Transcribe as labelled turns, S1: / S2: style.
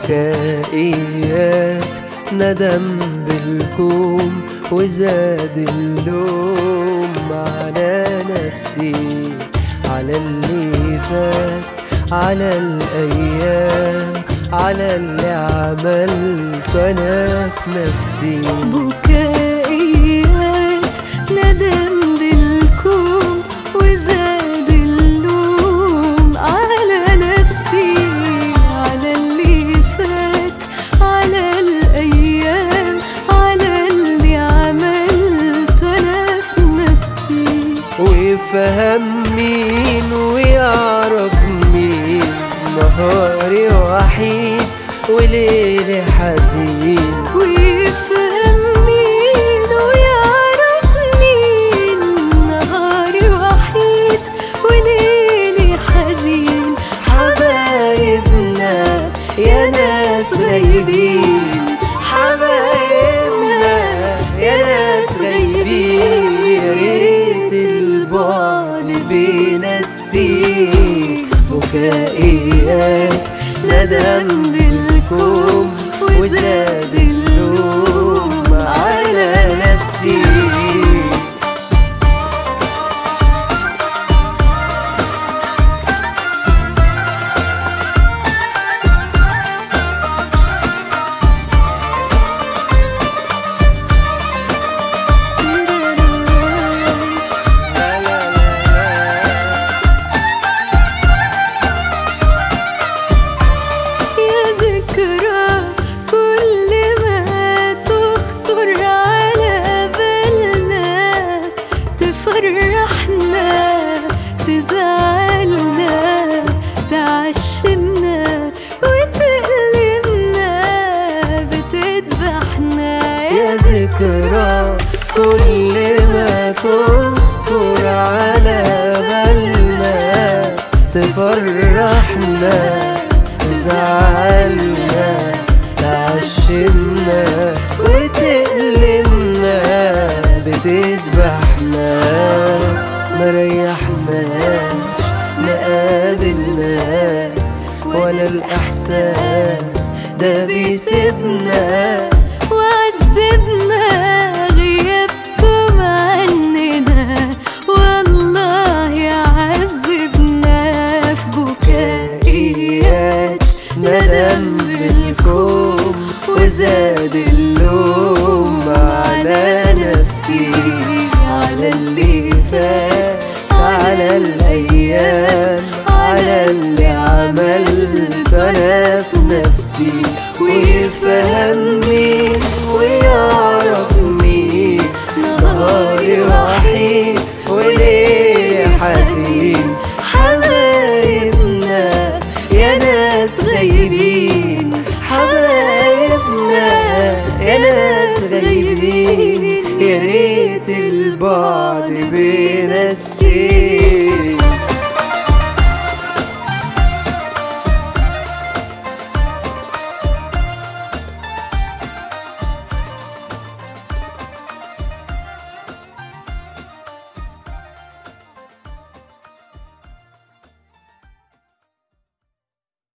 S1: بكائيات ندم بالكوم وزاد اللوم على نفسي على اللي فات على الأيام على اللي عملت أنا في نفسي
S2: بكائيات ندم بالكوم وزاد اللوم على نفسي على اللي فات على الأيام على اللي عملت أنا في نفسي
S1: ويفهم مين ويعرف مين نهاري وحيد وليلي حزين
S2: ويفهم مين ويعرف مين نهاري وحيد وليلي حزين
S1: حبايبنا يا ناس غايبين حبايبنا يا ناس غايبين يا ريت البعد بينسيك بكائيات ندم بالكوم وزاد اللوم على نفسي
S2: يا ذكرى كل ما تخطر على بالنا تفرحنا تزعلنا تعشمنا وتألمنا بتذبحنا
S1: يا ذكرى كل ما تخطر على بالنا تفرحنا تزعلنا تعشمنا وتألمنا بتذبحنا مريحناش نقابل ناس ولا الإحساس ده بيسيبنا
S2: وعذبنا غيابكم عننا والله عذبنا في بكائيات
S1: ندم بالكوم وزاد اللوم على نفسي على اللي فات على الأيام على اللي عملت أنا في نفسي ويفهم مين ويعرف مين نهاري وحيد وليه حزين حبايبنا يا ناس غايبين حبايبنا يا ناس غايبين يا ريت البعد بينسينا